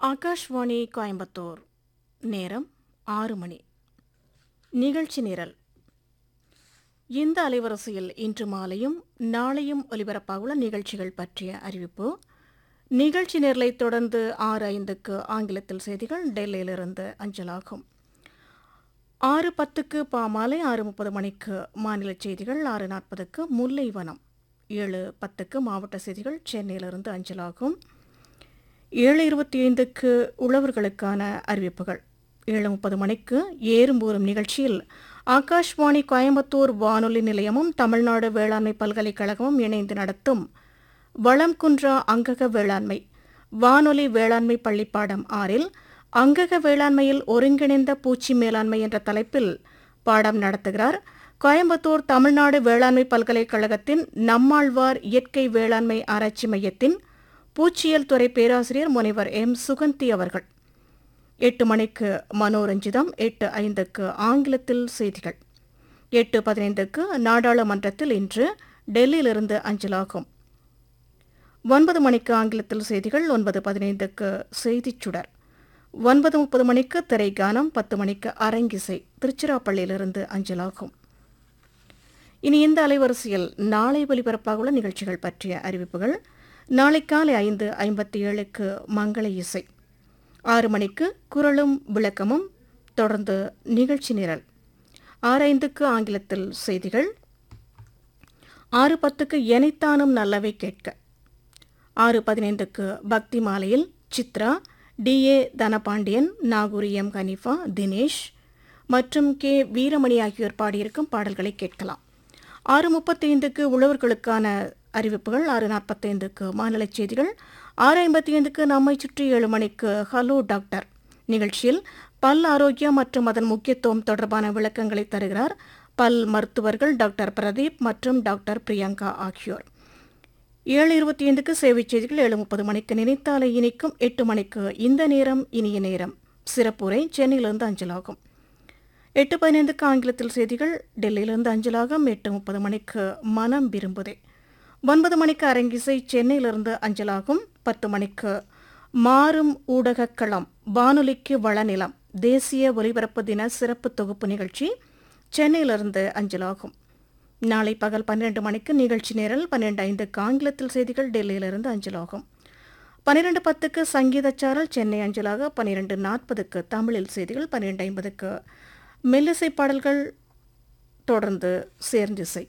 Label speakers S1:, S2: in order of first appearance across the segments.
S1: ஆகாஷ்வாணி கோயம்புத்தூர் நேரம் ஆறு மணி நிகழ்ச்சி நிரல் இந்த அலைவரிசையில் இன்று மாலையும் நாளையும் ஒலிபரப்பாகுள்ள நிகழ்ச்சிகள் பற்றிய அறிவிப்பு நிகழ்ச்சி நிரலை தொடர்ந்து ஆறு ஐந்துக்கு ஆங்கிலத்தில் செய்திகள் டெல்லியிலிருந்து அஞ்சலாகும் ஆறு பத்துக்கு பாமாலை ஆறு முப்பது மணிக்கு மாநில செய்திகள் ஆறு நாற்பதுக்கு முல்லைவனம் ஏழு பத்துக்கு மாவட்ட செய்திகள் சென்னையிலிருந்து அஞ்சலாகும் ஏழு இருபத்தி ஐந்துக்கு உழவர்களுக்கான அறிவிப்புகள் ஏழு முப்பது மணிக்கு ஏறும்பூரும் நிகழ்ச்சியில் ஆகாஷ்வாணி கோயம்புத்தூர் வானொலி நிலையமும் தமிழ்நாடு வேளாண்மை பல்கலைக்கழகமும் இணைந்து நடத்தும் வளம் குன்றா அங்கக வேளாண்மை வானொலி வேளாண்மை பள்ளிப்பாடம் ஆறில் அங்கக வேளாண்மையில் ஒருங்கிணைந்த பூச்சி மேலாண்மை என்ற தலைப்பில் பாடம் நடத்துகிறார் கோயம்புத்தூர் தமிழ்நாடு வேளாண்மை பல்கலைக்கழகத்தின் நம்மாழ்வார் இயற்கை வேளாண்மை ஆராய்ச்சி மையத்தின் பூச்சியல் துறை பேராசிரியர் முனைவர் எம் சுகந்தி அவர்கள் எட்டு மணிக்கு மனோரஞ்சிதம் எட்டு ஐந்துக்கு ஆங்கிலத்தில் செய்திகள் எட்டு பதினைந்துக்கு நாடாளுமன்றத்தில் இன்று டெல்லியிலிருந்து அஞ்சலாகும் ஒன்பது மணிக்கு ஆங்கிலத்தில் செய்திகள் ஒன்பது பதினைந்துக்கு செய்திச் சுடர் ஒன்பது முப்பது மணிக்கு திரைக்கானம் பத்து மணிக்கு அரங்கிசை திருச்சிராப்பள்ளியிலிருந்து அஞ்சலாகும் இனி இந்த அலைவரிசையில் நாளை ஒலிபரப்பாகுள்ள நிகழ்ச்சிகள் பற்றிய அறிவிப்புகள் நாளை காலை ஐந்து ஐம்பத்தி ஏழுக்கு மங்கள இசை ஆறு மணிக்கு குரலும் விளக்கமும் தொடர்ந்து நிகழ்ச்சி நிரல் ஆறு ஐந்துக்கு ஆங்கிலத்தில் செய்திகள் ஆறு பத்துக்கு எனைத்தானும் நல்லவை கேட்க ஆறு பதினைந்துக்கு பக்தி மாலையில் Chitra T A Dhanapandian Nagoori M Hanifa Dinesh மற்றும் கே வீரமணி ஆகியோர் பாடியிருக்கும் பாடல்களை கேட்கலாம் ஆறு முப்பத்தைந்துக்கு உழவர்களுக்கான அறிவிப்புகள் ஆறு நாற்பத்தைந்துக்கு மாநில செய்திகள் ஆறு ஐம்பத்தி ஐந்துக்கு நம்மை சுற்றி ஏழு மணிக்கு ஹலோ டாக்டர் நிகழ்ச்சியில் பல் ஆரோக்கியம் மற்றும் அதன் முக்கியத்துவம் தொடர்பான விளக்கங்களை தருகிறார் பல் மருத்துவர்கள் டாக்டர் பிரதீப் மற்றும் டாக்டர் பிரியங்கா ஆகியோர் ஏழு இருபத்தி ஐந்துக்கு சேவை செய்திகள் ஏழு முப்பது மணிக்கு நினைத்தாலை இனிக்கும் எட்டு மணிக்கு இந்த நேரம் இனிய நேரம் சிறப்புரை சென்னையிலிருந்து அஞ்சலாகும் எட்டு பதினைந்துக்கு ஆங்கிலத்தில் செய்திகள் டெல்லியிலிருந்து அஞ்சலாகும் எட்டு முப்பது மணிக்கு மனம் விரும்புதே ஒன்பது மணிக்கு அரங்கிசை சென்னையிலிருந்து அஞ்சலாகும் பத்து மணிக்கு மாறும் ஊடகக் களம் வானொலிக்கு வளநிலம் தேசிய ஒலிபரப்பு தின சிறப்பு தொகுப்பு நிகழ்ச்சி சென்னையிலிருந்து அஞ்சலாகும் நாளை பகல் பன்னிரண்டு மணிக்கு நிகழ்ச்சி நேரல் பன்னிரண்டு ஐந்துக்கு ஆங்கிலத்தில் செய்திகள் டெல்லியிலிருந்து அஞ்சலாகும் பன்னிரண்டு பத்துக்கு சங்கீதச்சாரல் சென்னை அஞ்சலாக பன்னிரண்டு நாற்பதுக்கு தமிழில் செய்திகள் பன்னிரண்டு ஐம்பதுக்கு மெல்லிசை பாடல்கள் தொடர்ந்து சேர்ந்திசை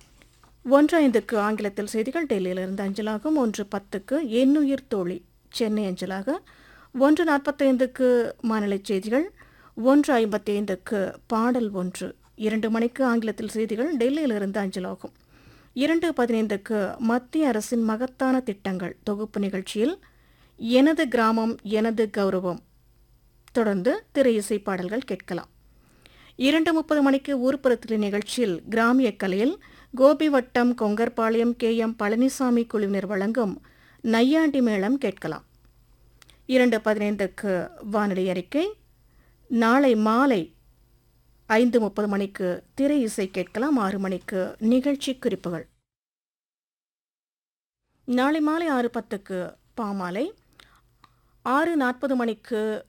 S1: ஒன்று ஐந்துக்கு ஆங்கிலத்தில் செய்திகள் டெல்லியிலிருந்து அஞ்சலாகும் ஒன்று பத்துக்கு எண்ணுயிர் தோழி சென்னை அஞ்சலாக ஒன்று நாற்பத்தைந்துக்கு மாநில செய்திகள் ஒன்று ஐம்பத்தி ஐந்துக்கு பாடல் ஒன்று இரண்டு மணிக்கு ஆங்கிலத்தில் செய்திகள் டெல்லியிலிருந்து அஞ்சலாகும் இரண்டு பதினைந்துக்கு மத்திய அரசின் மகத்தான திட்டங்கள் தொகுப்பு நிகழ்ச்சியில் எனது கிராமம் எனது கௌரவம் தொடர்ந்து திரை இசை பாடல்கள் கேட்கலாம் இரண்டு முப்பது மணிக்கு ஊர்ப்புறத்தில் நிகழ்ச்சியில் கிராமிய கலையில் கோபி வட்டம் கொங்கர்பாளையம் கே எம் பழனிசாமி குழுவினர் வழங்கும் நையாண்டி மேளம் கேட்கலாம் இரண்டு பதினைந்துக்கு வானொலி அறிக்கை நாளை மாலை ஐந்து முப்பது மணிக்கு திரை இசை கேட்கலாம் ஆறு மணிக்கு நிகழ்ச்சி குறிப்புகள் நாளை மாலை ஆறு பத்துக்கு பாமாலை ஆறு நாற்பது மணிக்கு